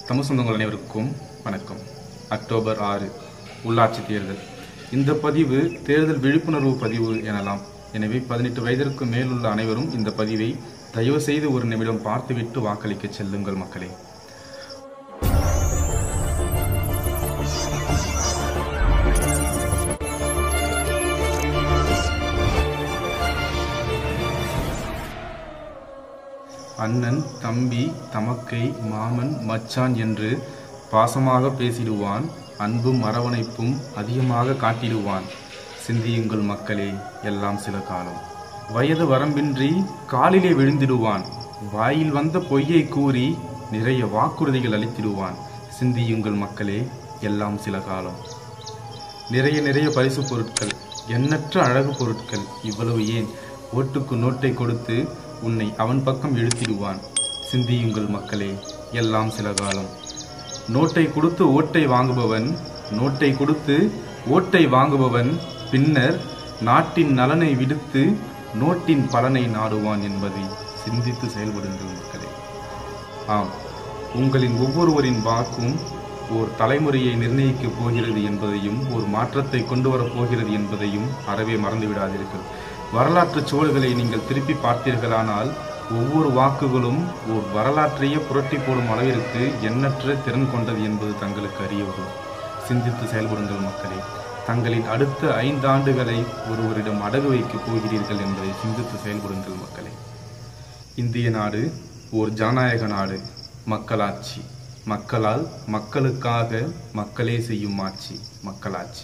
தமிழ் சொந்தங்கள் அனைவருக்கும் வணக்கம் அக்டோபர் ஆறு உள்ளாட்சி தேர்தல் இந்த பதிவு தேர்தல் விழிப்புணர்வு பதிவு எனலாம் எனவே பதினெட்டு வயதிற்கு மேலுள்ள அனைவரும் இந்த பதிவை தயவு செய்து ஒரு நிமிடம் பார்த்துவிட்டு வாக்களிக்க செல்லுங்கள் மக்களே அண்ணன் தம்பி தமக்கை மாமன் மச்சான் என்று பாசமாக பேசிடுவான் அன்பும் அரவணைப்பும் அதிகமாக காட்டிடுவான் சிந்தியுங்கள் மக்களே எல்லாம் சில காலம் வயது வரம்பின்றி காலிலே விழுந்திடுவான் வாயில் வந்த பொய்யை கூறி நிறைய வாக்குறுதிகள் அளித்திடுவான் சிந்தியுங்கள் மக்களே எல்லாம் சில காலம் நிறைய நிறைய பரிசு பொருட்கள் எண்ணற்ற அழகு பொருட்கள் இவ்வளவு ஏன் ஓட்டுக்கு நோட்டை கொடுத்து உன்னை அவன் பக்கம் இழுத்திடுவான் சிந்தியுங்கள் மக்களே எல்லாம் சில காலம் நோட்டை கொடுத்து ஓட்டை வாங்குபவன் நோட்டை கொடுத்து ஓட்டை வாங்குபவன் பின்னர் நாட்டின் நலனை விடுத்து நோட்டின் பலனை நாடுவான் என்பதை சிந்தித்து செயல்படுங்கள் மக்களே ஆம் உங்களின் ஒவ்வொருவரின் வாக்கும் ஓர் தலைமுறையை நிர்ணயிக்கப் போகிறது என்பதையும் ஒரு மாற்றத்தை கொண்டு வரப் போகிறது என்பதையும் அறவே மறந்துவிடாதீர்கள் வரலாற்று சுவடுகளை நீங்கள் திருப்பி பார்த்தீர்களானால் ஒவ்வொரு வாக்குகளும் ஓர் வரலாற்றையே புரட்டி போடும் அளவிற்கு எண்ணற்ற திறன் கொண்டது என்பது தங்களுக்கு அறிய வரும் சிந்தித்து செயல்படுங்கள் மக்களே தங்களின் அடுத்த ஐந்தாண்டுகளை ஒருவரிடம் அடகு வைக்கப் போகிறீர்கள் என்பதை சிந்தித்து செயல்படுங்கள் மக்களே இந்திய நாடு ஓர் ஜனநாயக நாடு மக்களாட்சி மக்களால் மக்களுக்காக மக்களே செய்யும் ஆட்சி மக்களாட்சி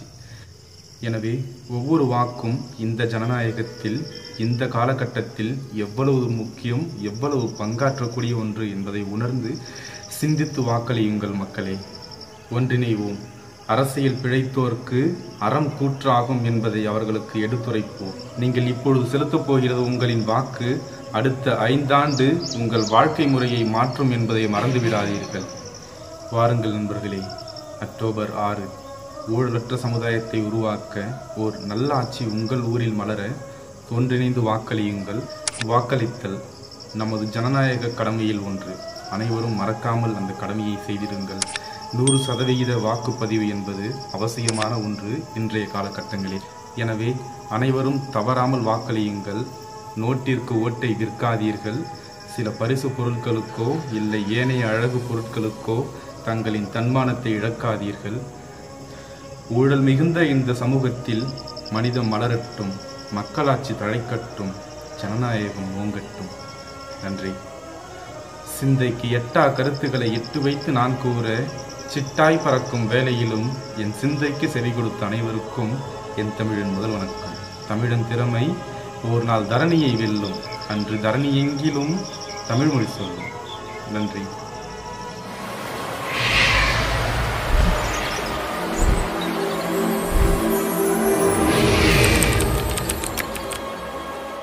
எனவே ஒவ்வொரு வாக்கும் இந்த ஜனநாயகத்தில் இந்த காலகட்டத்தில் எவ்வளவு முக்கியம் எவ்வளவு பங்காற்றக்கூடிய ஒன்று என்பதை உணர்ந்து சிந்தித்து வாக்களியுங்கள் மக்களே ஒன்றிணைவோம் அரசியல் பிழைத்தோர்க்கு அறம் கூற்றாகும் என்பதை அவர்களுக்கு எடுத்துரைப்போம் நீங்கள் இப்பொழுது செலுத்தப் போகிறது உங்களின் வாக்கு அடுத்த ஐந்தாண்டு உங்கள் வாழ்க்கை முறையை மாற்றும் என்பதை மறந்துவிடாதீர்கள் வாருங்கள் நண்பர்களே அக்டோபர் ஆறு ஊழலற்ற சமுதாயத்தை உருவாக்க ஓர் நல்ல ஆட்சி உங்கள் ஊரில் மலர ஒன்றிணைந்து வாக்களியுங்கள் வாக்களித்தல் நமது ஜனநாயக கடமையில் ஒன்று அனைவரும் மறக்காமல் அந்த கடமையை செய்திருங்கள் நூறு சதவிகித வாக்குப்பதிவு என்பது அவசியமான ஒன்று இன்றைய காலகட்டங்களில் எனவே அனைவரும் தவறாமல் வாக்களியுங்கள் நோட்டிற்கு ஓட்டை விற்காதீர்கள் சில பரிசு பொருட்களுக்கோ இல்லை ஏனைய அழகு பொருட்களுக்கோ தங்களின் தன்மானத்தை இழக்காதீர்கள் ஊழல் மிகுந்த இந்த சமூகத்தில் மனிதம் மலரட்டும் மக்களாட்சி தழைக்கட்டும் ஜனநாயகம் ஓங்கட்டும் நன்றி சிந்தைக்கு எட்டா கருத்துக்களை எட்டு வைத்து நான் கூற சிட்டாய் பறக்கும் வேலையிலும் என் சிந்தைக்கு செவி கொடுத்த அனைவருக்கும் என் தமிழின் முதல் வணக்கம் தமிழன் திறமை ஒரு நாள் தரணியை வெல்லும் அன்று தரணி எங்கிலும் தமிழ்மொழி சொல்லும் நன்றி